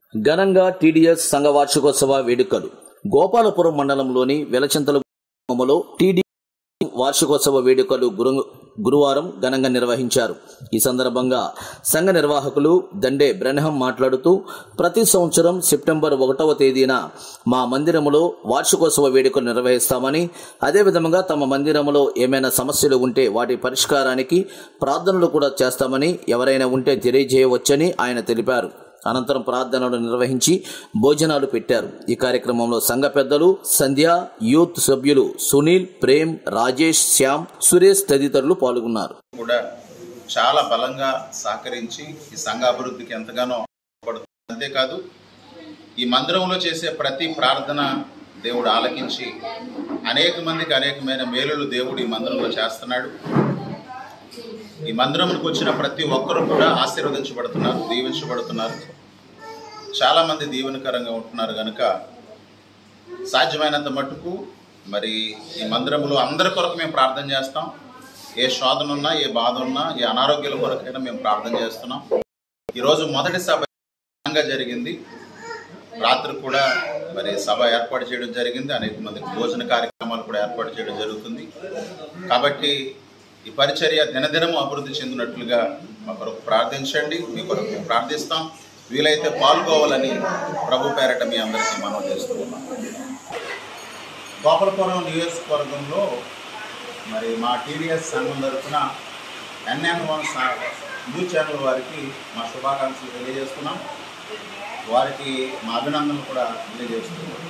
ఘనంగా టీడీఎస్ సంఘ వార్షికోత్సవ వేడుకలు గోపాలపురం మండలంలోని వెలచింతల గ్రామంలో టీడీ వార్షికోత్సవ వేడుకలు గురు గురువారం ఘనంగా నిర్వహించారు ఈ సందర్భంగా సంఘ నిర్వాహకులు దండే బ్రహ్నం మాట్లాడుతూ ప్రతి సంవత్సరం సెప్టెంబర్ ఒకటవ తేదీన మా మందిరములో వార్షికోత్సవ వేడుకలు నిర్వహిస్తామని అదేవిధంగా తమ మందిరములో ఏమైనా సమస్యలు ఉంటే వాటి పరిష్కారానికి ప్రార్థనలు కూడా చేస్తామని ఎవరైనా ఉంటే తెలియజేయవచ్చని ఆయన తెలిపారు అనంతరం ప్రార్థనలు నిర్వహించి భోజనాలు పెట్టారు ఈ కార్యక్రమంలో సంఘ పెద్దలు సంధ్య యూత్ సభ్యులు సునీల్ ప్రేమ్ రాజేష్ శ్యామ్ సురేష్ తదితరులు పాల్గొన్నారు కూడా చాలా బలంగా సహకరించి ఈ సంఘ అభివృద్ధికి ఎంతగానో పడుతుంది అంతేకాదు ఈ మందిరంలో చేసే ప్రతి ప్రార్థన దేవుడు ఆలకించి అనేక మందికి అనేకమైన మేలులు దేవుడు ఈ మందిరంలో చేస్తున్నాడు ఈ మందిరంకి వచ్చిన ప్రతి ఒక్కరు కూడా ఆశీర్వదించబడుతున్నారు దీవించబడుతున్నారు చాలా మంది దీవెనకరంగా ఉంటున్నారు కనుక సాధ్యమైనంత మట్టుకు మరి ఈ మందిరంలో అందరి కొరకు మేము ప్రార్థన చేస్తాం ఏ శోధన ఉన్నా ఏ బాధ ఉన్నా ఏ అనారోగ్యాల కొరకైనా మేము ప్రార్థన చేస్తున్నాం ఈరోజు మొదటి సభ ఘనంగా జరిగింది రాత్రి కూడా మరి సభ ఏర్పాటు చేయడం జరిగింది అనేక మందికి భోజన కార్యక్రమాలు కూడా ఏర్పాటు చేయడం జరుగుతుంది కాబట్టి ఈ పరిచర్య దినదినము అభివృద్ధి చెందినట్లుగా మా కొరకు ప్రార్థించండి మీ కొరకు మేము ప్రార్థిస్తాం వీలైతే పాల్గొవాలని ప్రభు పేరట మీ అందరికీ మనం చేస్తూ ఉన్నాం గోపాలపురం నియోజకవర్గంలో మరి మా టీవీఎస్ సంఘం తరఫున ఎన్ఎన్ వన్ న్యూస్ ఛానల్ వారికి మా శుభాకాంక్షలు తెలియజేస్తున్నాం వారికి మా అభినందనలు కూడా తెలియజేస్తున్నాం